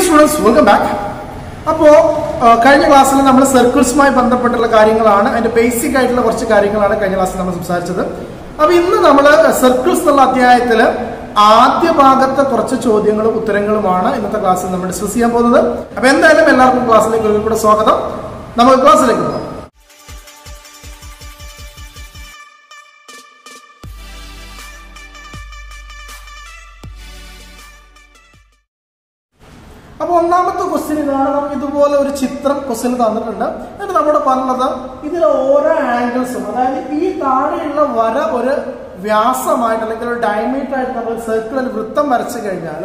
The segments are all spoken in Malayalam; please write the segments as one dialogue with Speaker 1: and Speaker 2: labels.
Speaker 1: സ്റ്റുഡൻസ് വെൽക്കം ബാക്ക് അപ്പോൾ കഴിഞ്ഞ ക്ലാസ്സിൽ നമ്മൾ സർക്കിൾസുമായി ബന്ധപ്പെട്ടുള്ള കാര്യങ്ങളാണ് അതിന്റെ ബേസിക് ആയിട്ടുള്ള കുറച്ച് കാര്യങ്ങളാണ് കഴിഞ്ഞ ക്ലാസ്സിൽ നമ്മൾ സംസാരിച്ചത് അപ്പൊ ഇന്ന് നമ്മൾ സർക്കിൾസ് എന്നുള്ള അധ്യായത്തിൽ ആദ്യ ഭാഗത്തെ കുറച്ച് ചോദ്യങ്ങളും ഉത്തരങ്ങളുമാണ് ഇന്നത്തെ ക്ലാസ്സിൽ നമ്മൾ ഡിസ്കസ് ചെയ്യാൻ പോകുന്നത് അപ്പൊ എന്തായാലും എല്ലാവർക്കും ക്ലാസ്സിലേക്ക് ഒരിക്കൽ കൂടെ സ്വാഗതം നമുക്ക് ക്ലാസ്സിലേക്ക് പോകാം അപ്പൊ ഒന്നാമത്തെ ക്വസ്റ്റ്യൻ ഇതാണ് നമുക്ക് ഇതുപോലെ ഒരു ചിത്രം ക്വസ്റ്റ്യൻ തന്നിട്ടുണ്ട് എന്നിട്ട് നമ്മുടെ പറഞ്ഞത് ഇതിൽ ഓരോ ആംഗിൾസും അതായത് ഈ താഴെയുള്ള വര ഒരു വ്യാസമായിട്ട് അല്ലെങ്കിൽ ഒരു ഡയമീറ്റർ ആയിട്ട് നമ്മൾ സർക്കിളിൽ വൃത്തം വരച്ചു കഴിഞ്ഞാൽ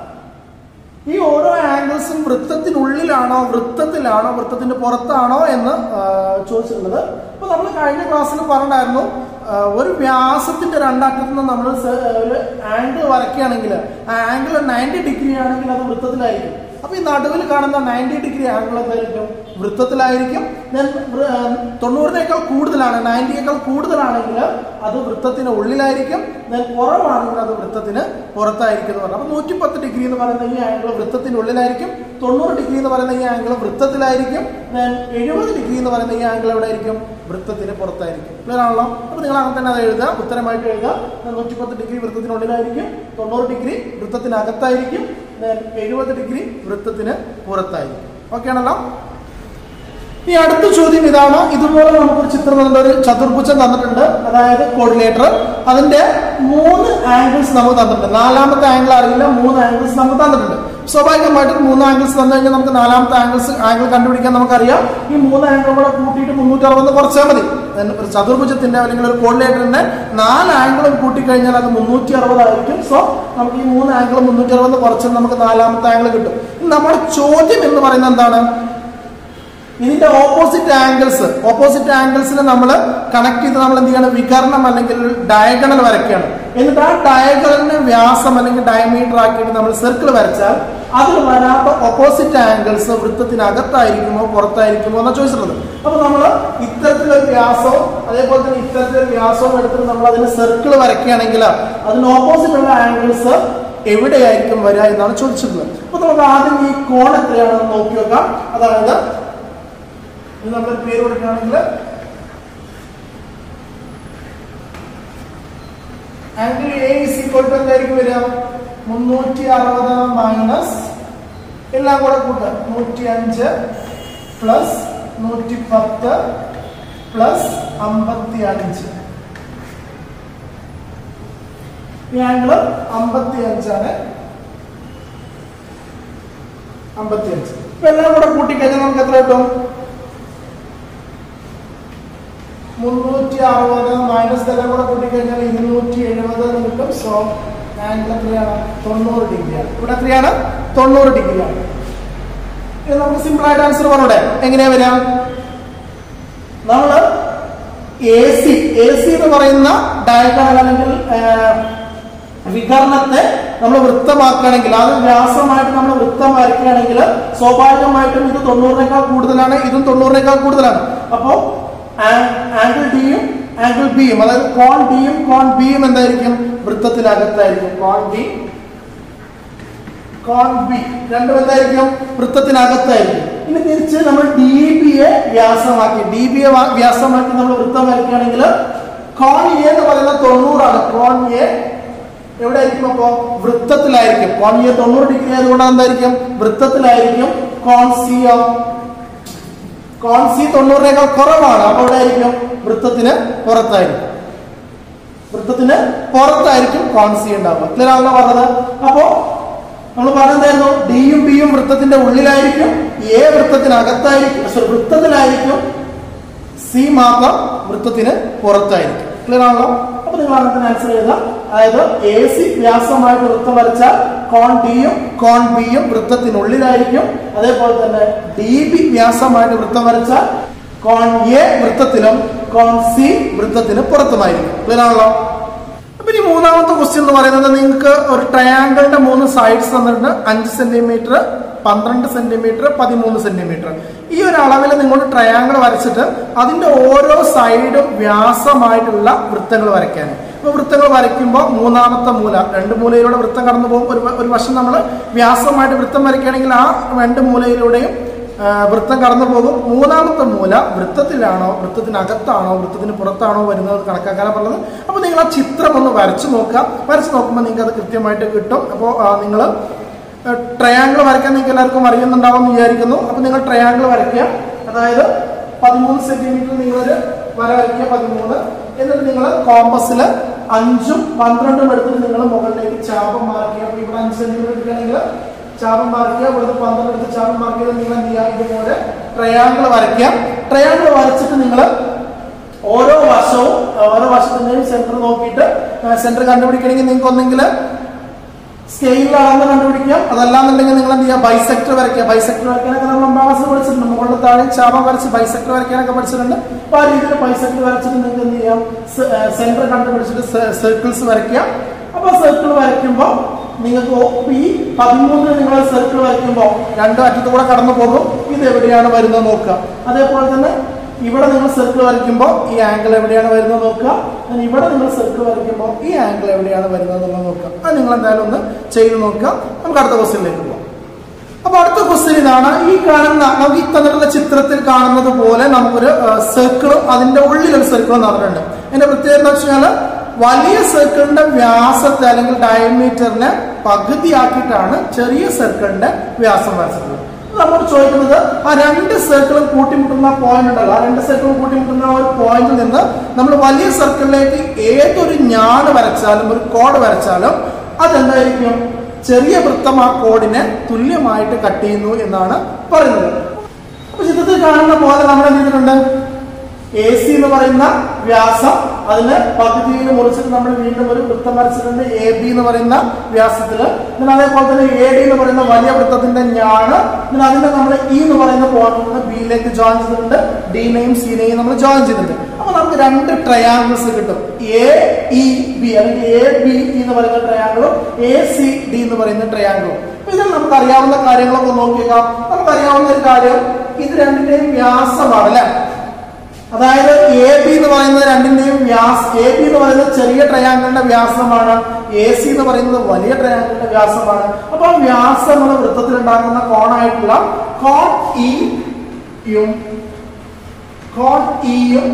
Speaker 1: ഈ ഓരോ ആംഗിൾസും വൃത്തത്തിനുള്ളിലാണോ വൃത്തത്തിലാണോ വൃത്തത്തിന്റെ പുറത്താണോ എന്ന് ആ, ചോദിച്ചിട്ടുള്ളത് അപ്പൊ നമ്മൾ കഴിഞ്ഞ ക്ലാസ്സിൽ പറഞ്ഞിട്ടായിരുന്നു ആ, ഒരു വ്യാസത്തിന്റെ രണ്ടറ്റത്ത് നിന്ന് നമ്മൾ സ- ഒരു ആംഗിൾ വരയ്ക്കുകയാണെങ്കിൽ ആ ആംഗിൾ നയൻറ്റി ഡിഗ്രി ആണെങ്കിൽ അത് വൃത്തത്തിലായിരിക്കും അപ്പൊ ഈ നടുവിൽ കാണുന്ന നയൻറ്റി ഡിഗ്രി ആംഗിൾ എന്തായിരിക്കും വൃത്തത്തിലായിരിക്കും Then വൃ- ആ, തൊണ്ണൂറിനേക്കാൾ കൂടുതലാണ് നയൻറ്റിയേക്കാൾ കൂടുതലാണെങ്കിൽ അത് വൃത്തത്തിന് ഉള്ളിലായിരിക്കും Then കുറവാണെങ്കിൽ അത് വൃത്തത്തിന് പുറത്തായിരിക്കും എന്ന് പറഞ്ഞു അപ്പൊ നൂറ്റിപ്പത്ത് ഡിഗ്രി എന്ന് പറയുന്ന ഈ ആംഗിൾ വൃത്തത്തിന് ഉള്ളിലായിരിക്കും തൊണ്ണൂറ് ഡിഗ്രി എന്ന് പറയുന്ന ഈ ആംഗിൾ വൃത്തത്തിലായിരിക്കും Then എഴുപത് ഡിഗ്രി എന്ന് പറയുന്ന ഈ ആംഗിൾ എവിടെ ആയിരിക്കും വൃത്തത്തിന് പുറത്തായിരിക്കും ക്ലിയർ ആണല്ലോ അപ്പൊ നിങ്ങൾ അങ്ങനെ തന്നെ അത് എഴുതുക ഉത്തരമായിട്ട് എഴുതുക നൂറ്റിപ്പത്ത് ഡിഗ്രി വൃത്തത്തിനുള്ളിലായിരിക്കും തൊണ്ണൂറ് ഡിഗ്രി വൃത്തത്തിനകത്തായിരിക്കും Then എഴുപത് ഡിഗ്രി വൃത്തത്തിന് പുറത്തായിരിക്കും ഓക്കെ ആണല്ലോ ഈ അടുത്ത ചോദ്യം ഇതാണ് ഇതുപോലെ നമുക്കൊരു ചിത്രം തന്നിട്ട് ഒരു ചതുർഭുജം തന്നിട്ടുണ്ട് അതായത് കോർഡിനേറ്റർ അതിന്റെ മൂന്ന് ആംഗിൾസ് നമുക്ക് തന്നിട്ടുണ്ട് നാലാമത്തെ ആംഗിൾ അറിയില്ല മൂന്ന് ആംഗിൾസ് നമുക്ക് തന്നിട്ടുണ്ട് സ്വാഭാവികമായിട്ടും മൂന്ന് ആംഗിൾസ് തന്നു കഴിഞ്ഞാൽ നമുക്ക് നാലാമത്തെ ആംഗിൾസ് ആംഗിൾ കണ്ടുപിടിക്കാൻ നമുക്കറിയാം ഈ മൂന്ന് ആംഗിൾ കൂടെ കൂട്ടിയിട്ട് മുന്നൂറ്റി അറുപത് കുറച്ചാൽ മതി Then ഒരു ചതുർഭുജത്തിന്റെ അല്ലെങ്കിൽ ഒരു കോർഡിനേറ്ററിന്റെ നാല് ആംഗിളും കൂട്ടിക്കഴിഞ്ഞാൽ അത് മുന്നൂറ്റി അറുപതായിരിക്കും സോ നമുക്ക് ഈ മൂന്ന് ആംഗിൾ മുന്നൂറ്റി അറുപത് കുറച്ചാൽ നമുക്ക് നാലാമത്തെ ആംഗിൾ കിട്ടും ഇനി നമ്മുടെ ചോദ്യം എന്ന് പറയുന്നത് എന്താണ് ഇതിന്റെ ഓപ്പോസിറ്റ് ആംഗിൾസ് ഓപ്പോസിറ്റ് ആംഗിൾസിനെ നമ്മൾ കണക്ട് ചെയ്ത് നമ്മൾ എന്ത് ചെയ്യണം വികരണം അല്ലെങ്കിൽ ഡയഗണൽ വരയ്ക്കുകയാണ് എന്നിട്ട് ആ ഡയഗണലിനെ വ്യാസം അല്ലെങ്കിൽ ഡയമീറ്റർ ആക്കിയിട്ട് നമ്മൾ സർക്കിൾ വരച്ചാൽ അതിൽ വരാത്ത ഓപ്പോസിറ്റ് ആംഗിൾസ് വൃത്തത്തിനകത്തായിരിക്കുമോ പുറത്തായിരിക്കുമോ എന്നാണ് ചോദിച്ചിട്ടുള്ളത് അപ്പൊ നമ്മൾ ഇത്തരത്തിലൊരു വ്യാസവും അതേപോലെ തന്നെ ഇത്തരത്തിലൊരു വ്യാസവും എടുത്തിട്ട് നമ്മൾ അതിന് സർക്കിൾ വരയ്ക്കുകയാണെങ്കിൽ അതിന് ഓപ്പോസിറ്റ് ഉള്ള ആംഗിൾസ് എവിടെയായിരിക്കും വരിക എന്നാണ് ചോദിച്ചിട്ടുള്ളത് അപ്പൊ നമുക്ക് ആദ്യം ഈ കോൺ എത്രയാണെന്ന് നോക്കി വെക്കാം അതായത് ഇത് നമ്മളൊരു പേര് കൊടുക്കുകയാണെങ്കിൽ angle A is equal to എന്തായിരിക്കും വരിക മുന്നൂറ്റി അറുപത് മൈനസ് എല്ലാം കൂടെ കൂട്ടുക നൂറ്റി അഞ്ച് പ്ലസ് നൂറ്റി പത്ത് പ്ലസ് അമ്പത്തി അഞ്ച് ഈ ആംഗിള് അമ്പത്തി അഞ്ചാണ് അമ്പത്തി അഞ്ച് ഇപ്പൊ എല്ലാം കൂടെ കൂട്ടിക്കഴിഞ്ഞാൽ നമുക്ക് എത്ര കിട്ടും മുന്നൂറ്റി അറുപത് മൈനസ് എല്ലാം കൂടെ കൂട്ടിക്കഴിഞ്ഞാൽ ഇരുന്നൂറ്റി എഴുപത് എന്ന് കിട്ടും സോ ആംഗിൾ എത്രയാണ് തൊണ്ണൂറ് ഡിഗ്രിയാണ് ഇവിടെ എത്രയാണ് തൊണ്ണൂറ് ഡിഗ്രിയാണ് ഇത് നമുക്ക് സിമ്പിൾ ആയിട്ട് ആൻസർ പറഞ്ഞൂടെ എങ്ങനെയാ വരിക നമ്മള് എ സി എ സി എന്ന് പറയുന്ന ഡയഗ്രാം അല്ലെങ്കിൽ ആ, വികരണത്തെ നമ്മൾ വൃത്തമാക്കുകയാണെങ്കിൽ അത് വ്യാസമായിട്ട് നമ്മൾ വൃത്തം വരയ്ക്കുകയാണെങ്കിൽ സ്വാഭാവികമായിട്ടും ഇത് തൊണ്ണൂറിനേക്കാൾ കൂടുതലാണ് ഇതും തൊണ്ണൂറിനേക്കാൾ കൂടുതലാണ് അപ്പോ ആംഗിൾ ഡിയും ആംഗിൾ ബിയും അതായത് കോൺ ഡിയും കോൺ ബിയും എന്തായിരിക്കും വൃത്തത്തിനകത്തായിരിക്കും കോൺ ഡി കോൺ ബി രണ്ടും എന്തായിരിക്കും വൃത്തത്തിനകത്തായിരിക്കും ഇനി തിരിച്ച് നമ്മൾ ഡി ബിയെ വ്യാസമാക്കി ഡി ബിയെ വ്യാസമാക്കി നമ്മൾ വൃത്തം വരയ്ക്കുകയാണെങ്കിൽ കോൺ എ എന്ന് പറയുന്ന തൊണ്ണൂറാണ് കോൺ എ എവിടെ ആയിരിക്കും അപ്പോ വൃത്തത്തിലായിരിക്കും കോൺ എ തൊണ്ണൂറ് ഡിഗ്രി ആയതുകൊണ്ട് എന്തായിരിക്കും വൃത്തത്തിലായിരിക്കും കോൺ സി കോൺ സി തൊണ്ണൂറിനേക്കാൾ കുറവാണ് അപ്പൊ എവിടെ ആയിരിക്കും വൃത്തത്തിന് പുറത്തായിരിക്കും വൃത്തത്തിന് പുറത്തായിരിക്കും കോൺ സി ഉണ്ടാവുക ക്ലിയർ ആവുന്ന പറഞ്ഞത് അപ്പോ നമ്മൾ പറഞ്ഞെന്തായിരുന്നു ഡിയും ബിയും വൃത്തത്തിന്റെ ഉള്ളിലായിരിക്കും എ വൃത്തത്തിനകത്തായിരിക്കും സോറി വൃത്തത്തിലായിരിക്കും സി മാത്രം വൃത്തത്തിന് പുറത്തായിരിക്കും ക്ലിയർ ആണല്ലോ അപ്പൊ നിങ്ങൾ അങ്ങനെ ആൻസർ ചെയ്യുക അതായത് എ സി വ്യാസമായിട്ട് വൃത്തം വരച്ചാൽ കോൺ ഡിയും കോൺ ബിയും വൃത്തത്തിനുള്ളിലായിരിക്കും അതേപോലെ തന്നെ ഡി ബി വ്യാസമായിട്ട് വൃത്തം വരച്ചാൽ കോൺ എ വൃത്തത്തിലും കോൺ സി വൃത്തത്തിന് പുറത്തുമായിരിക്കും ക്ലിയർ ആണല്ലോ അപ്പൊ ഇനി മൂന്നാമത്തെ ക്വസ്റ്റ്യൻ എന്ന് പറയുന്നത് നിങ്ങൾക്ക് ഒരു ട്രയാങ്കിളിന്റെ മൂന്ന് സൈഡ്സ് തന്നിട്ടുണ്ട് അഞ്ച് സെന്റിമീറ്റർ പന്ത്രണ്ട് സെന്റിമീറ്റർ പതിമൂന്ന് സെന്റിമീറ്റർ ഈ ഒരു അളവിൽ നിങ്ങൾ ട്രയാങ്കിൾ വരച്ചിട്ട് അതിന്റെ ഓരോ സൈഡും വ്യാസമായിട്ടുള്ള വൃത്തങ്ങൾ വരയ്ക്കാൻ അപ്പോൾ വൃത്തങ്ങൾ വരയ്ക്കുമ്പോൾ മൂന്നാമത്തെ മൂല രണ്ട് മൂലയിലൂടെ വൃത്തം കടന്നു പോകും ഒരു വ- ഒരു വശം നമ്മൾ വ്യാസമായിട്ട് വൃത്തം വരയ്ക്കുകയാണെങ്കിൽ ആ രണ്ട് മൂലയിലൂടെയും ആ, വൃത്തം കടന്നു പോകും മൂന്നാമത്തെ മൂല വൃത്തത്തിലാണോ വൃത്തത്തിനകത്താണോ വൃത്തത്തിന് പുറത്താണോ വരുന്നത് കണക്കാക്കാനാണ് പറഞ്ഞത് അപ്പോൾ നിങ്ങൾ ആ ചിത്രം ഒന്ന് വരച്ചു നോക്കുക വരച്ചു നോക്കുമ്പോൾ നിങ്ങൾക്ക് അത് കൃത്യമായിട്ട് കിട്ടും അപ്പോൾ നിങ്ങൾ ട്രയാങ്കിൾ വരയ്ക്കാൻ നിങ്ങൾക്ക് എല്ലാവർക്കും അറിയുന്നുണ്ടാവും എന്ന് വിചാരിക്കുന്നു അപ്പോൾ നിങ്ങൾ ട്രയാങ്കിൾ വരയ്ക്കുക അതായത് പതിമൂന്ന് സെന്റിമീറ്റർ നിങ്ങളൊരു വര വരയ്ക്കുക പതിമൂന്ന് എന്നിട്ട് നിങ്ങൾ കോമ്പസിൽ അഞ്ചും പന്ത്രണ്ടും എടുത്തിട്ട് നിങ്ങൾ മുകളിലേക്ക് ചാപം മാർക്ക് ചെയ്യുക അപ്പോൾ ഇവിടെ അഞ്ച് സെന്റിമീറ്റർ എടുക്കുകയാണെങ്കിൽ ചാപം മാർക്ക് ചെയ്യുക ഇവിടുത്തെ പന്ത്രണ്ട് എടുത്ത് ചാപം മാർക്ക് ചെയ്ത് നിങ്ങൾ എന്ത് ചെയ്യുക ഇതുപോലെ ട്രയാങ്കിൾ വരയ്ക്കുക ട്രയാങ്കിൾ വരച്ചിട്ട് നിങ്ങൾ ഓരോ വർഷവും ഓരോ വർഷത്തിന്റെയും സെന്റർ നോക്കിയിട്ട് സെന്റർ കണ്ടുപിടിക്കണമെങ്കിൽ നിങ്ങൾക്ക് ഒന്നെങ്കിൽ സ്കെയിലാണെന്ന് കണ്ടുപിടിക്കാം അതല്ലാന്നുണ്ടെങ്കിൽ നിങ്ങൾ എന്ത് ചെയ്യുക ബൈസെക്ടർ വരയ്ക്കുക ബൈസെക്ടർ വരയ്ക്കാനൊക്കെ നമ്മൾ ഒമ്പതാം ക്ലാസ്സിൽ പഠിച്ചിട്ടുണ്ട് മുകളിൽ താഴെ ചാപം വരച്ച് ബൈസെക്ടർ വരയ്ക്കാനൊക്കെ പഠിച്ചിട്ടുണ്ട് അപ്പോൾ ആ രീതിയിൽ ബൈസെക്ടർ വരച്ചിട്ട് നിങ്ങൾക്ക് എന്ത് ചെയ്യാം സെന്റർ കണ്ടുപിടിച്ചിട്ട് സർക്കിൾസ് വരയ്ക്കുക അപ്പോൾ സർക്കിൾ വരയ്ക്കുമ്പോൾ നിങ്ങൾക്ക് ഓ- ഈ പതിമൂന്നിന് നിങ്ങൾ സർക്കിൾ വരയ്ക്കുമ്പോൾ രണ്ടു അറ്റത്തു കൂടെ കടന്നു പോകും ഇത് എവിടെയാണ് വരുന്നത് നോക്കുക അതേപോലെ തന്നെ ഇവിടെ നിങ്ങൾ സർക്കിൾ വരയ്ക്കുമ്പോൾ ഈ ആംഗിൾ എവിടെയാണ് വരുന്നത് നോക്കുക then ഇവിടെ നിങ്ങൾ സർക്കിൾ വരയ്ക്കുമ്പോൾ ഈ ആംഗിൾ എവിടെയാണ് വരുന്നത് എന്നുള്ളത് നോക്കുക അത് നിങ്ങൾ എന്തായാലും ഒന്ന് ചെയ്ത് നോക്കുക നമുക്ക് അടുത്ത ക്വസ്റ്റ്യനിലേക്ക് പോകാം അപ്പൊ അടുത്ത ക്വസ്റ്റ്യൻ ഇതാണ് ഈ കാണുന്ന നമുക്ക് ഈ തന്നിട്ടുള്ള ചിത്രത്തിൽ കാണുന്നത് പോലെ നമുക്കൊരു സർക്കിളും അതിന്റെ ഉള്ളിൽ ഒരു സർക്കിളും നടന്നിട്ടുണ്ട് അതിന്റെ പ്രത്യേകത എന്താ വെച്ചാൽ വലിയ സർക്കിളിന്റെ വ്യാസത്തെ അല്ലെങ്കിൽ ഡയമീറ്ററിനെ പകുതിയാക്കിയിട്ടാണ് ചെറിയ സർക്കിളിന്റെ വ്യാസം വരച്ചിട്ടുള്ളത് നമ്മൾ ചോദിക്കുന്നത് ആ രണ്ട് സർക്കിളും കൂട്ടിമുട്ടുന്ന പോയിന്റ് ഉണ്ടല്ലോ ആ രണ്ട് സർക്കിളും കൂട്ടിമുട്ടുന്ന ഒരു പോയിന്റിൽ നിന്ന് നമ്മൾ വലിയ സർക്കിളിലേക്ക് ഏതൊരു ഞാണ് വരച്ചാലും ഒരു കോഡ് വരച്ചാലും അതെന്തായിരിക്കും ചെറിയ വൃത്തം ആ കോഡിനെ തുല്യമായിട്ട് കട്ട് ചെയ്യുന്നു എന്നാണ് പറയുന്നത് അപ്പൊ ചിത്രത്തിൽ കാണുന്ന പോലെ നമ്മൾ എന്ത് ചെയ്തിട്ടുണ്ട് എ സി എന്ന് പറയുന്ന വ്യാസം അതിന് പകുതിയിൽ മുറിച്ചിട്ട് നമ്മൾ വീണ്ടും ഒരു വൃത്തം വരച്ചിട്ടുണ്ട് എ ബി എന്ന് പറയുന്ന വ്യാസത്തില് പിന്നെ അതേപോലെ തന്നെ എ ഡി എന്ന് പറയുന്ന വലിയ വൃത്തത്തിന്റെ ഞാണ് പിന്നെ അതിനെ നമ്മൾ ഇ എന്ന് പറയുന്ന പോയിന്റിൽ നിന്ന് ബിയിലേക്ക് ജോയിൻ ചെയ്തിട്ടുണ്ട് ഡിനെയും സിനെയും നമ്മൾ ജോയിൻ ചെയ്തിട്ടുണ്ട് അപ്പൊ നമുക്ക് രണ്ട് ട്രയാങ്കിൾസ് കിട്ടും എ ഇ ബി അല്ലെങ്കിൽ എ ബി എന്ന് പറയുന്ന ട്രയാങ്കിളും എ സി ഡി എന്ന് പറയുന്ന ട്രയാങ്കിളും ഇതിൽ നമുക്ക് അറിയാവുന്ന കാര്യങ്ങളൊക്കെ നോക്കിയേക്കാം നമുക്കറിയാവുന്ന ഒരു കാര്യം ഇത് രണ്ടിന്റെയും വ്യാസമാണ് അല്ലെ അതായത് എ ബി എന്ന് പറയുന്നത് രണ്ടിന്റെയും വ്യാസ് എ ബി എന്ന് പറയുന്നത് ചെറിയ ട്രയാങ്കിളിന്റെ വ്യാസമാണ് എ സി എന്ന് പറയുന്നത് വലിയ ട്രയാങ്കിളിന്റെ വ്യാസമാണ് അപ്പൊ ആ വ്യാസം എന്ന വൃത്തത്തിൽ ഉണ്ടാക്കുന്ന കോണായിട്ടുള്ള കോൺ ഇ യും കോൺ ഇയും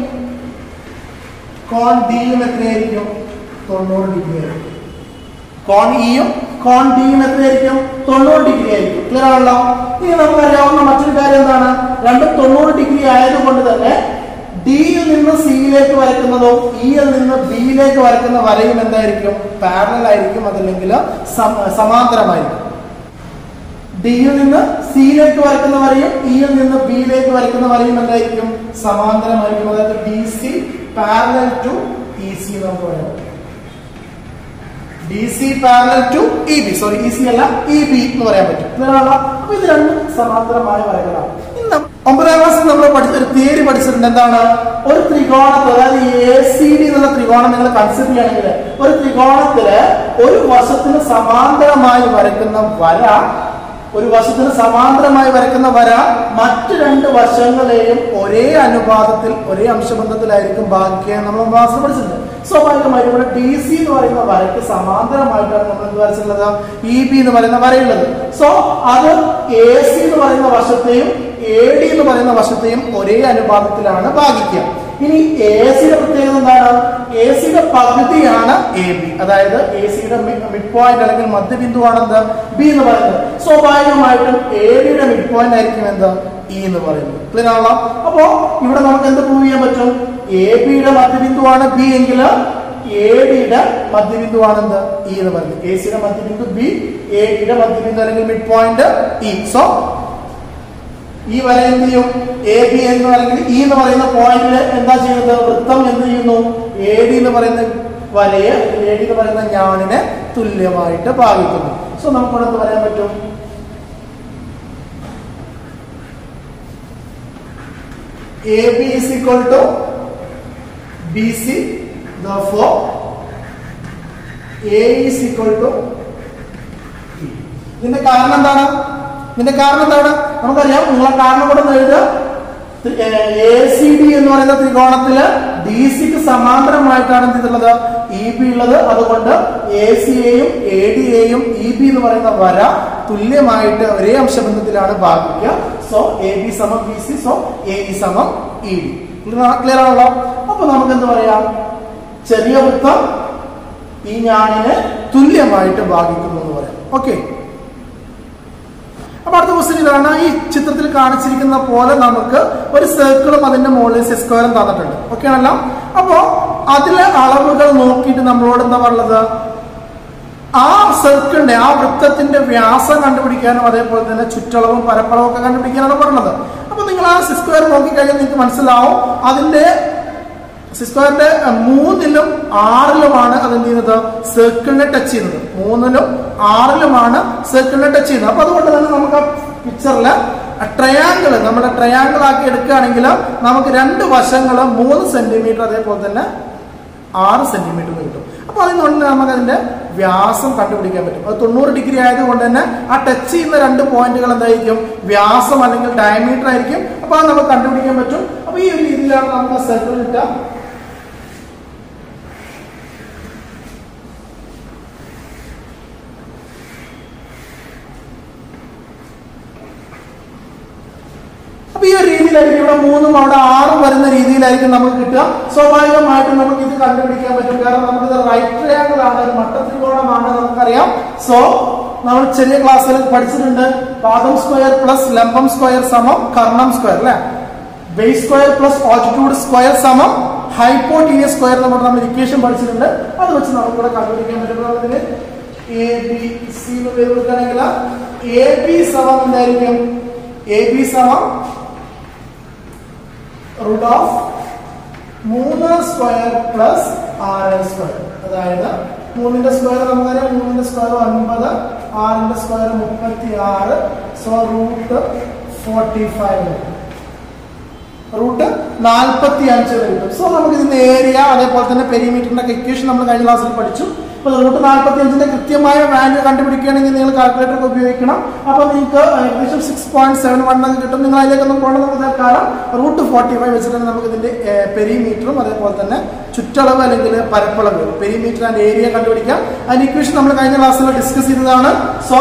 Speaker 1: കോൺ ഡിയും എത്രയായിരിക്കും തൊണ്ണൂറ് ഡിഗ്രി ആയിരിക്കും കോൺ ഇയും കോൺ ഡിയും എത്രയായിരിക്കും തൊണ്ണൂറ് ഡിഗ്രി ആയിരിക്കും ക്ലിയർ ആണല്ലോ ഇനി നമുക്ക് അറിയാവുന്ന മറ്റൊരു കാര്യം എന്താണ് രണ്ടും തൊണ്ണൂറ് ഡിഗ്രി ആയതുകൊണ്ട് തന്നെ ഡിയിൽ നിന്ന് സിയിലേക്ക് വരയ്ക്കുന്നതും ഇയിൽ നിന്ന് ബിയിലേക്ക് വരയ്ക്കുന്ന വരയും എന്തായിരിക്കും പാരലൽ ആയിരിക്കും അതല്ലെങ്കിൽ സം- സമാന്തരമായിരിക്കും ഡിയിൽ നിന്ന് സിയിലേക്ക് വരയ്ക്കുന്ന വരയും ഇയിൽ നിന്ന് ബിയിലേക്ക് വരയ്ക്കുന്ന വരയും എന്തായിരിക്കും സമാന്തരമായിരിക്കും അതായത് D C parallel to E C നമുക്ക് പറയാം D C parallel to E B sorry E C അല്ല ഇ ബി എന്ന് പറയാൻ പറ്റും ഇതിനാണല്ലോ അപ്പൊ ഇത് രണ്ടും സമാന്തരമായ വരകളാണ് ഇന്ന് ഒമ്പതാം ക്ലാസ്സിൽ നമ്മൾ പഠിച്ച ഒരു തിയറി പഠിച്ചിട്ടുണ്ട് എന്താണ് ഒരു ത്രികോണത്തിൽ അതായത് എ സി ഡി എന്നുള്ള ത്രികോണം നിങ്ങൾ കൺസിഡർ ചെയ്യണമെങ്കിൽ ഒരു ത്രികോണത്തില് ഒരു വശത്തിന് സമാന്തരമായി വരയ്ക്കുന്ന വര ഒരു വശത്തിന് സമാന്തരമായി വരയ്ക്കുന്ന വര മറ്റു രണ്ട് വശങ്ങളെയും ഒരേ അനുപാതത്തിൽ ഒരേ അംശബന്ധത്തിലായിരിക്കും ബാക്കിയായി നമ്മൾ ക്ലാസ് പഠിച്ചിട്ടുണ്ട് സ്വാഭാവികമായിട്ടും ഇവിടെ ഡി സി എന്ന് പറയുന്ന വരയ്ക്ക് സമാന്തരമായിട്ടാണ് നമ്മൾ എന്ത് വരച്ചിട്ടുള്ളത് ഇ ബി എന്ന് പറയുന്ന വരയുള്ളത് സോ അത് എ സി എന്ന് പറയുന്ന വശത്തെയും എ ഡി എന്ന് പറയുന്ന വശത്തെയും ഒരേ അനുപാതത്തിലാണ് ഭാഗിക്കുക ഇനി എ സിയുടെ പ്രത്യേകത എന്താണ് എ സിയുടെ പകുതിയാണ് എ ബി അതായത് എ സിയുടെ മിഡ് പോയിന്റ് അല്ലെങ്കിൽ മധ്യബിന്ദുവാണ് എന്ത് ബി എന്ന് പറയുന്നത് സ്വാഭാവികമായിട്ടും എ ഡിയുടെ മിഡ് പോയിന്റ് ആയിരിക്കും എന്ത് ഇ എന്ന് പറയുന്നത് ക്ലിയർ ആണല്ലോ അപ്പോ ഇവിടെ നമുക്ക് എന്ത് പ്രൂവ് ചെയ്യാൻ പറ്റും എ ബിയുടെ മധ്യബിന്ദുവാണ് ബി എങ്കിൽ എ ഡിയുടെ മധ്യബിന്ദുവാണ് എന്ത് ഇ എന്ന് പറയുന്നത് എ സിയുടെ മധ്യബിന്ദു ബി എ ഡിയുടെ മധ്യബിന്ദു അല്ലെങ്കിൽ മിഡ് പോയിന്റ് ഇ സോ ഈ വര എന്ത് ചെയ്യും എ ബി എന്ന് അല്ലെങ്കിൽ ഇ എന്ന് പറയുന്ന പോയിന്റിൽ എന്താ ചെയ്യുന്നത് വൃത്തം എന്ത് ചെയ്യുന്നു എ ഡി എന്ന് പറയുന്ന വരയെ എ ഡി എന്ന് പറയുന്ന ഞാണിനെ തുല്യമായിട്ട് ഭാഗിക്കുന്നു സോ നമുക്കിവിടെ എന്ത് പറയാൻ പറ്റും A B is equal to B C for A is equal to ഇതിന്റെ കാരണം എന്താണ് ഇതിന്റെ കാരണം എന്താണ് നമുക്കറിയാം നിങ്ങളെ കാരണം കൂടെ ഒന്ന് എഴുതുക എ സി ഡി എന്ന് പറയുന്ന ത്രികോണത്തില് ഡി സിക്ക് സമാന്തരമായിട്ടാണ് എന്ത് ചെയ്തിട്ടുള്ളത് ഇ ബി ഉള്ളത് അതുകൊണ്ട് എ സിയെയും എ ഡിയെയും ഇ ബി എന്ന് പറയുന്ന വര തുല്യമായിട്ട് ഒരേ അംശബന്ധത്തിലാണ് ഭാഗിക്കുക സോ എ ബി സമം B C so A E സമം ഇ ഡി ക്ലിയർ ആണല്ലോ അപ്പൊ നമുക്ക് എന്ത് പറയാം ചെറിയ വൃത്തം ഈ ഞാണിന് തുല്യമായിട്ട് ഭാഗിക്കുന്നു എന്ന് പറയാം ഓക്കെ അപ്പൊ അടുത്ത ക്വസ്റ്റ്യൻ ഇതാണ് ഈ ചിത്രത്തിൽ കാണിച്ചിരിക്കുന്ന പോലെ നമുക്ക് ഒരു സർക്കിളും അതിന്റെ മുകളിൽ സ്ക്വയറും തന്നിട്ടുണ്ട് ഓക്കെ ആണല്ലോ അപ്പോ അതിലെ അളവുകൾ നോക്കിയിട്ട് നമ്മളോട് എന്താ പറയുന്നത് ആ സർക്കിളിന്റെ ആ വൃത്തത്തിന്റെ വ്യാസം കണ്ടുപിടിക്കാനും അതേപോലെ തന്നെ ചുറ്റളവും പരപ്പളവും ഒക്കെ കണ്ടുപിടിക്കാനാണ് പറഞ്ഞത് അപ്പൊ നിങ്ങൾ ആ സ്ക്വയർ നോക്കിക്കഴിഞ്ഞാൽ നിങ്ങൾക്ക് മനസ്സിലാവും അതിന്റെ സ്ക്വയറിന്റെ മൂന്നിലും ആറിലുമാണ് അത് എന്ത് ചെയ്യുന്നത് സർക്കിളിനെ ടച്ച് ചെയ്യുന്നത് മൂന്നിലും ആറിലുമാണ് സർക്കിളിനെ ടച്ച് ചെയ്യുന്നത് അപ്പൊ അതുകൊണ്ട് തന്നെ നമുക്ക് ആ പിക്ചറില് ട്രയാങ്കിൾ നമ്മുടെ ട്രയാങ്കിൾ ആക്കി എടുക്കുകയാണെങ്കിൽ നമുക്ക് രണ്ട് വശങ്ങളും മൂന്ന് സെന്റിമീറ്റർ അതേപോലെ തന്നെ ആറ് സെന്റിമീറ്റർ കിട്ടും അപ്പൊ അതിനുള്ളിൽ നമുക്ക് അതിന്റെ വ്യാസം കണ്ടുപിടിക്കാൻ പറ്റും അത് തൊണ്ണൂറ് ഡിഗ്രി ആയതുകൊണ്ട് തന്നെ ആ ടച്ച് ചെയ്യുന്ന രണ്ട് പോയിന്റുകൾ എന്തായിരിക്കും വ്യാസം അല്ലെങ്കിൽ ഡയമീറ്റർ ആയിരിക്കും അപ്പൊ അത് നമുക്ക് കണ്ടുപിടിക്കാൻ പറ്റും അപ്പൊ ഈ ഒരു രീതിയിലാണ് നമുക്ക് സർക്കിൾ കിട്ടുക അപ്പൊ ഈ ഒരു രീതിയിലായിരിക്കും ഇവിടെ മൂന്നും അവിടെ ആറും വരുന്ന രീതിയിലായിരിക്കും നമുക്ക് കിട്ടുക സ്വാഭാവികമായിട്ടും നമുക്ക് ഇത് കണ്ടുപിടിക്കാൻ പറ്റും കാരണം നമുക്കിത് റൈറ്റ് ട്രയാങ്കിൾ ആണ് ഒരു മട്ടത്രികോണമാണ് നമുക്കറിയാം സോ നമ്മൾ ചെറിയ ക്ലാസ്സിൽ പഠിച്ചിട്ടുണ്ട് പാദം സ്ക്വയർ പ്ലസ് ലംബം സ്ക്വയർ സമം കർണം സ്ക്വയർ അല്ലെ base square plus altitude square സമം ഹൈപ്പോട്ടീനിയസ് സ്ക്വയർ നമ്മൾ നമ്മൾ ഇക്വേഷൻ പഠിച്ചിട്ടുണ്ട് അത് വെച്ച് നമുക്ക് ഇവിടെ കണ്ടുപിടിക്കാൻ പറ്റും അതിന് എ ബി സി എന്ന് പേര് കൊടുക്കുകയാണെങ്കിൽ എ ബി സമം എന്തായിരിക്കും എ ബി സമം റൂട്ട് ഓഫ് മൂന്ന് സ്ക്വയർ പ്ലസ് ആറ് സ്ക്വയർ അതായത് മൂന്നിന്റെ സ്ക്വയർ നമുക്കറിയാം മൂന്നിന്റെ സ്ക്വയർ ഒൻപത് ആറിന്റെ സ്ക്വയർ മുപ്പത്തി ആറ് so root forty five root നാൽപ്പത്തി അഞ്ച് കിട്ടും സോ നമുക്ക് ഇതിന്റെ ഏരിയ അതേപോലെ തന്നെ പെരിമീറ്ററിന്റെ ഇക്വേഷൻ നമ്മൾ കഴിഞ്ഞ ക്ലാസ്സിൽ പഠിച്ചു അപ്പൊ റൂട്ട് നാൽപ്പത്തി അഞ്ചിന്റെ കൃത്യമായ വാല്യൂ കണ്ടുപിടിക്കുകയാണെങ്കിൽ നിങ്ങൾ കാൽക്കുലേറ്റർ ഒക്കെ ഉപയോഗിക്കണം അപ്പൊ നിങ്ങൾക്ക് ഏകദേശം സിക്സ് പോയിന്റ് സെവൻ വൺ എന്ന് കിട്ടും നിങ്ങൾ അതിലേക്കൊന്നും പോകണം നമുക്ക് തൽക്കാലം റൂട്ട് ഫോർട്ടി ഫൈവ് വെച്ചിട്ട് നമുക്ക് ഇതിന്റെ പെരിമീറ്ററും അതേപോലെ തന്നെ ചുറ്റളവ് അല്ലെങ്കിൽ പരപ്പളവ് പെരിമീറ്റർ ആൻഡ് ഏരിയ കണ്ടുപിടിക്കാം അതിന്റെ ഇക്വേഷൻ നമ്മൾ കഴിഞ്ഞ ക്ലാസ്സിൽ ഡിസ്കസ് ചെയ്തതാണ് so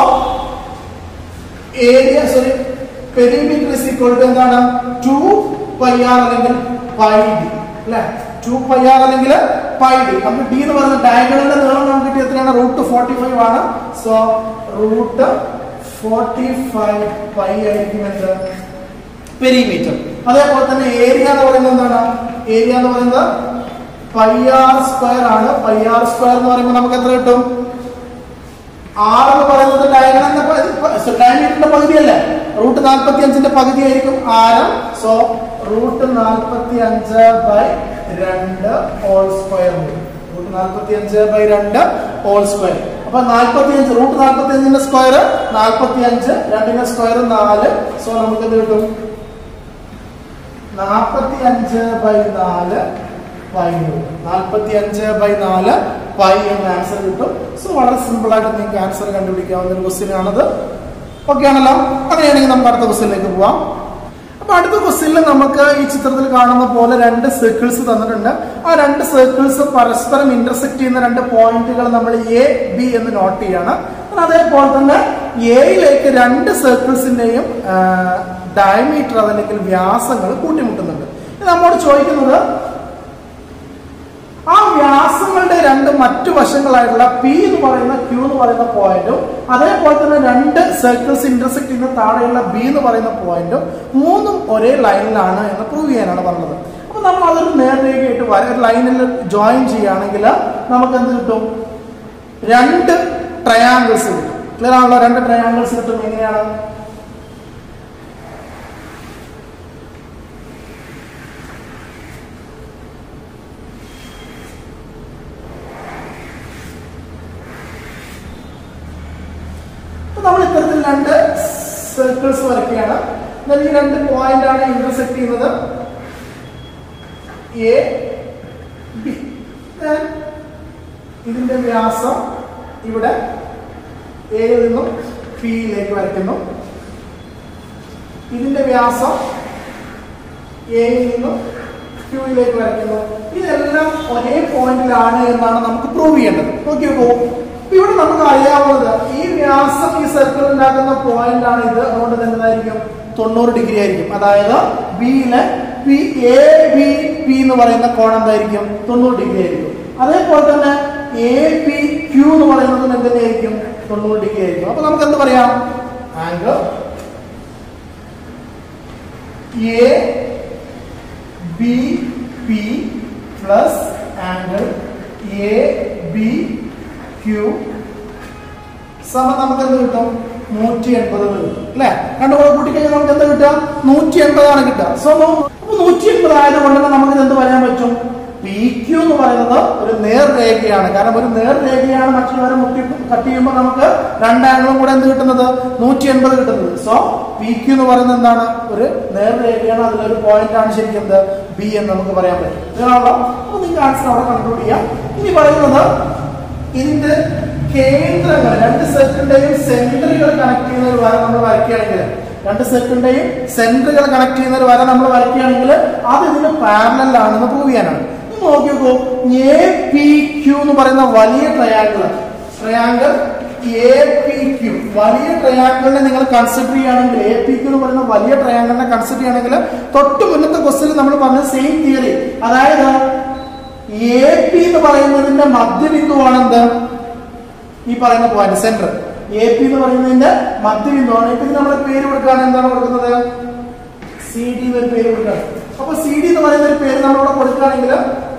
Speaker 1: area sorry perimeter is equal to എന്താണ് ടു പൈ ആർ അല്ലെങ്കിൽ പൈ ഡി അല്ലെ ടു പൈ ആർ അല്ലെങ്കിൽ പൈ ഡി നമുക്ക് ഡി എന്ന് പറയുന്ന ഡയഗണലിന്റെ നീളം നമുക്ക് കിട്ടിയ എത്രയാണ് റൂട്ട് ഫോർട്ടി ഫൈവ് ആണ് so root forty five pi ആയിരിക്കും എന്ത് പെരിമീറ്റർ അതേപോലെ തന്നെ ഏരിയ എന്ന് പറയുന്നത് എന്താണ് ഏരിയ എന്ന് പറയുന്നത് പൈ ആർ സ്ക്വയർ ആണ് പൈ ആർ സ്ക്വയർ എന്ന് പറയുമ്പോൾ നമുക്ക് എത്ര കിട്ടും ആർ എന്ന് പറയുന്നത് ഡയഗണലിന്റെ ഡയമീറ്ററിന്റെ പകുതിയല്ലേ റൂട്ട് നാൽപ്പത്തി അഞ്ചിന്റെ പകുതി ആയിരിക്കും ആരം സോ റൂട്ട് നാൽപ്പത്തി അഞ്ച് ബൈ രണ്ട് ഹോൾ സ്ക്വയർ റൂട്ട് നാൽപ്പത്തി അഞ്ച് ബൈ രണ്ട് ഹോൾ സ്ക്വയർ അപ്പൊ നാൽപ്പത്തി അഞ്ച് റൂട്ട് നാൽപ്പത്തി അഞ്ചിന്റെ സ്ക്വയർ നാൽപ്പത്തി അഞ്ച് രണ്ടിന്റെ സ്ക്വയർ നാല് സോ നമുക്ക് എന്ത് കിട്ടും നാൽപ്പത്തി അഞ്ച് ബൈ നാല് പൈ നാൽപ്പത്തി അഞ്ച് ബൈ നാല് പൈ എന്ന ആൻസർ കിട്ടും സോ വളരെ സിമ്പിൾ ആയിട്ട് നിങ്ങൾക്ക് ആൻസർ കണ്ടുപിടിക്കാവുന്ന ഒരു ക്വസ്റ്റ്യൻ ആണത് ഓക്കെ ആണല്ലോ അങ്ങനെയാണെങ്കിൽ നമുക്ക് അടുത്ത ക്വസ്റ്റ്യനിലേക്ക് പോവാം അപ്പൊ അടുത്ത ക്വസ്റ്റ്യനിൽ നമുക്ക് ഈ ചിത്രത്തിൽ കാണുന്ന പോലെ രണ്ട് സർക്കിൾസ് തന്നിട്ടുണ്ട് ആ രണ്ട് സർക്കിൾസ് പരസ്പരം ഇന്റർസെക്ട് ചെയ്യുന്ന രണ്ട് പോയിന്റുകൾ നമ്മൾ എ ബി എന്ന് നോട്ട് ചെയ്യാണ് അതേപോലെ തന്നെ എയിലേക്ക് രണ്ട് സർക്കിൾസിന്റെയും ഡയമീറ്റർ അതല്ലെങ്കിൽ വ്യാസങ്ങൾ കൂട്ടിമുട്ടുന്നുണ്ട് ഇത് നമ്മോട് ചോദിക്കുന്നത് ആ വ്യാസങ്ങളുടെ രണ്ട് മറ്റു വശങ്ങളായിട്ടുള്ള പി എന്ന് പറയുന്ന ക്യൂ എന്ന് പറയുന്ന പോയിന്റും അതേപോലെ തന്നെ രണ്ട് സർക്കിൾസ് ഇന്റർസെക്ട് ചെയ്യുന്ന താഴെയുള്ള ബി എന്ന് പറയുന്ന പോയിന്റും മൂന്നും ഒരേ ലൈനിലാണ് എന്ന് പ്രൂവ് ചെയ്യാനാണ് പറഞ്ഞത് അപ്പൊ നമ്മൾ അതൊരു നേർരേഖയായിട്ട് വര ഒരു ലൈനിൽ ജോയിൻ ചെയ്യുകയാണെങ്കിൽ നമുക്ക് എന്ത് കിട്ടും രണ്ട് ട്രയാങ്കിൾസ് കിട്ടും ക്ലിയർ ആണല്ലോ രണ്ട് ട്രയാങ്കിൾസ് കിട്ടും എങ്ങനെയാണ് അപ്പൊ നമ്മൾ ഇത്തരത്തിൽ രണ്ട് സർക്കിൾസ് വരയ്ക്കുകയാണ് എന്നാൽ ഈ രണ്ട് പോയിന്റ് ആണ് ഇന്റർസെക്ട് ചെയ്യുന്നത് എ ബി ഇതിന്റെ വ്യാസം ഇവിടെ എയിൽ നിന്നും പിയിലേക്ക് വരയ്ക്കുന്നു ഇതിന്റെ വ്യാസം എയിൽ നിന്നും ക്യൂയിലേക്ക് വരയ്ക്കുന്നു ഇതെല്ലാം ഒരേ പോയിന്റിലാണ് എന്നാണ് നമുക്ക് പ്രൂവ് ചെയ്യേണ്ടത് നോക്കി നോക്കൂ ഇവിടെ നമുക്ക് അറിയാവുന്നത് ഈ വ്യാസം ഈ സർക്കിൾ ഉണ്ടാക്കുന്ന പോയിന്റ് ആണ് ഇത് അതുകൊണ്ട് തന്നെ എന്തായിരിക്കും തൊണ്ണൂറ് ഡിഗ്രി ആയിരിക്കും അതായത് ബിയിലെ പി എ ബി പി എന്ന് പറയുന്ന കോൺ എന്തായിരിക്കും തൊണ്ണൂറ് ഡിഗ്രി ആയിരിക്കും അതേപോലെ തന്നെ എ പി ക്യൂ എന്ന് പറയുന്നതും എന്ത് തന്നെയായിരിക്കും തൊണ്ണൂറ് ഡിഗ്രി ആയിരിക്കും അപ്പൊ നമുക്ക് എന്ത് പറയാം angle A B P plus angle A B Q സമം നമുക്ക് എന്ത് കിട്ടും നൂറ്റി എൺപത് കിട്ടും അല്ലെ രണ്ടുകൂടെ കൂട്ടിക്കഴിഞ്ഞാൽ നമുക്ക് എന്ത് കിട്ടുക നൂറ്റി എൺപതാണ് കിട്ടുക സോ അപ്പൊ നൂറ്റി എൺപത് ആയതുകൊണ്ട് തന്നെ നമുക്ക് എന്ത് പറയാൻ പറ്റും പി ക്യൂ എന്ന് പറയുന്നത് ഒരു നേർരേഖയാണ് കാരണം ഒരു നേർരേഖയാണ് മറ്റുള്ളവരെ മുട്ടി കട്ട് ചെയ്യുമ്പോൾ നമുക്ക് രണ്ടാംഗിളും കൂടെ എന്ത് കിട്ടുന്നത് നൂറ്റി എൺപത് കിട്ടുന്നത് സോ പി ക്യൂ എന്ന് പറയുന്നത് എന്താണ് ഒരു നേർരേഖയാണ് അതിലൊരു പോയിന്റ് ആണ് ശരിക്കും എന്ത് ബി എന്ന് നമുക്ക് പറയാൻ പറ്റും ഇതിനാണല്ലോ അപ്പൊ നിങ്ങൾക്ക് ആൻസർ അവിടെ കൺക്ലൂഡ് ചെയ്യാം ഇനി പറയുന്നത് ഇതിന്റെ കേന്ദ്രങ്ങൾ രണ്ട് സെറ്റിന്റെയും സെന്ററുകൾ കണക്ട് ചെയ്യുന്ന ഒരു വര നമ്മൾ വരയ്ക്കുകയാണെങ്കിൽ രണ്ട് സെറ്റിന്റെയും സെന്ററുകൾ കണക്ട് ചെയ്യുന്ന ഒരു വര നമ്മൾ വരയ്ക്കുകയാണെങ്കിൽ അത് ഇതിന് പാരലൽ ആണെന്ന് പ്രൂവ് ചെയ്യാനാണ് ഇത് നോക്കി നോക്കൂ എ പി ക്യൂ എന്ന് പറയുന്ന വലിയ triangle triangle A P Q വലിയ ട്രയാങ്കിളിനെ നിങ്ങൾ കൺസിഡർ ചെയ്യുകയാണെങ്കിൽ എ പി ക്യൂ എന്ന് പറയുന്ന വലിയ ട്രയാങ്കിളിനെ കൺസിഡർ ചെയ്യുകയാണെങ്കിൽ തൊട്ട് മുന്നത്തെ ക്വസ്റ്റിൽ നമ്മൾ പറഞ്ഞ സെയിം തിയറി അതായത് എ പി എന്ന് പറയുന്നതിന്റെ മധ്യബിന്ദുവാണ് എന്ത് ഈ പറയുന്ന പോയിന്റ് സെന്റർ എ പി എന്ന് പറയുന്നതിന്റെ മധ്യബിന്ദുവാണ് ഇപ്പൊ ഇത് നമ്മൾ പേര് കൊടുക്കുകയാണ് എന്താണ് കൊടുക്കുന്നത് സി ഡി എന്നൊരു പേര് കൊടുക്കുകയാണ് അപ്പൊ സി ഡി എന്ന് പറയുന്ന ഒരു പേര് നമ്മളിവിടെ കൊടുക്കുകയാണെങ്കിൽ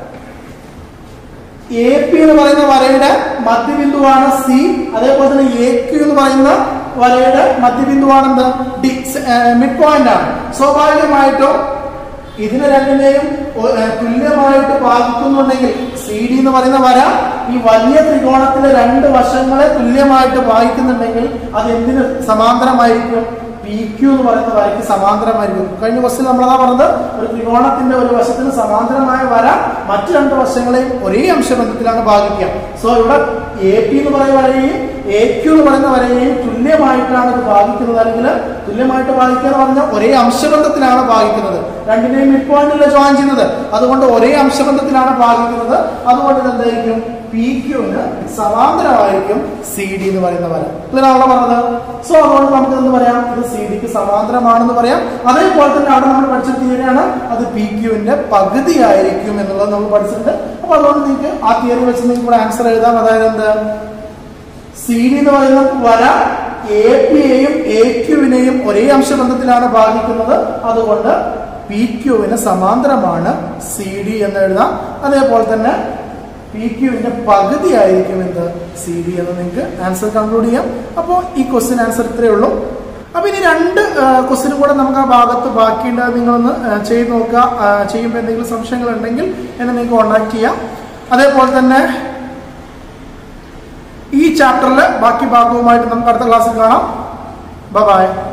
Speaker 1: എ പി എന്ന് പറയുന്ന വരയുടെ മധ്യബിന്ദുവാണ് സി അതേപോലെ തന്നെ എ ക്യു എന്ന് പറയുന്ന വരയുടെ മധ്യബിന്ദുവാണ് എന്ത് ഡി മിഡ് പോയിന്റ് ആണ് സ്വാഭാവികമായിട്ടും ഇതിനെ രണ്ടിനെയും ഒ- ഏ, തുല്യമായിട്ട് ഭാഗിക്കുന്നുണ്ടെങ്കിൽ സി ഡി എന്ന് പറയുന്ന വര ഈ വലിയ ത്രികോണത്തിലെ രണ്ട് വശങ്ങളെ തുല്യമായിട്ട് ഭാഗിക്കുന്നുണ്ടെങ്കിൽ അത് എന്തിന് സമാന്തരമായിരിക്കും പി ക്യു എന്ന് പറയുന്ന വരയ്ക്ക് സമാന്തരമായിരിക്കും കഴിഞ്ഞ ക്വസ്റ്റിൽ നമ്മളതാ പറഞ്ഞത് ഒരു ത്രികോണത്തിന്റെ ഒരു വശത്തിന് സമാന്തരമായ വര മറ്റു രണ്ട് വശങ്ങളെയും ഒരേ അംശബന്ധത്തിലാണ് ഭാഗിക്കുക സോ ഇവിടെ എ പി എന്ന് പറയുന്ന വരയെയും എ ക്യു എന്ന് പറയുന്ന വരയെയും തുല്യമായിട്ടാണ് ഇത് ഭാഗിക്കുന്നത് അല്ലെങ്കിൽ തുല്യമായിട്ട് ഭാഗിക്കുക എന്ന് പറഞ്ഞാൽ ഒരേ അംശബന്ധത്തിലാണ് ഭാഗിക്കുന്നത് രണ്ടിനെയും മിഡ് പോയിന്റിൽ ജോയിൻ ചെയ്യുന്നത് അതുകൊണ്ട് ഒരേ അംശബന്ധത്തിലാണ് ഭാഗിക്കുന്നത് അതുകൊണ്ട് ഇത് എന്തായിരിക്കും പി ക്യൂന് സമാന്തരമായിരിക്കും സി ഡി എന്ന് പറയുന്ന വര ഇതിനാണല്ലോ പറഞ്ഞത് സോ അതുകൊണ്ട് നമുക്ക് എന്ത് പറയാം ഇത് സി ഡിക്ക് സമാന്തരമാണെന്ന് പറയാം അതേപോലെ തന്നെ അവിടെ നമ്മൾ പഠിച്ച തിയറിയാണ് അത് പി ക്യൂവിന്റെ പകുതി ആയിരിക്കും എന്നുള്ളത് നമ്മൾ പഠിച്ചിട്ടുണ്ട് അപ്പൊ അതുകൊണ്ട് നിങ്ങൾക്ക് ആ തിയറി വെച്ച് നിങ്ങൾക്ക് ഇവിടെ ആൻസർ എഴുതാം അതായത് എന്ത് സി ഡി എന്ന് പറയുന്ന വര എ പിയെയും എ ക്യുവിനെയും ഒരേ അംശബന്ധത്തിലാണ് ഭാഗിക്കുന്നത് അതുകൊണ്ട് പി ക്യുവിന് സമാന്തരമാണ് സി ഡി എന്ന് എഴുതാം അതേപോലെ തന്നെ പി ക്യുവിന്റെ പകുതി ആയിരിക്കും എന്ത് സി ഡി എന്ന് നിങ്ങൾക്ക് ആൻസർ കൺക്ലൂഡ് ചെയ്യാം അപ്പോൾ ഈ ക്വസ്റ്റ്യൻ ആൻസർ ഇത്രയേ ഉള്ളൂ അപ്പൊ ഇനി രണ്ട് ക്വസ്റ്റ്യനും കൂടെ നമുക്ക് ആ ഭാഗത്ത് ബാക്കിയുണ്ട് അത് നിങ്ങളൊന്ന് ആ, ചെയ്ത് നോക്കുക ആ, ചെയ്യുമ്പോൾ എന്തെങ്കിലും സംശയങ്ങൾ ഉണ്ടെങ്കിൽ എന്നെ നിങ്ങൾക്ക് കോൺടാക്ട് ചെയ്യാം അതേപോലെ തന്നെ ഈ ചാപ്റ്ററിലെ ബാക്കി ഭാഗവുമായിട്ട് നമുക്ക് അടുത്ത ക്ലാസ്സിൽ കാണാം ബൈ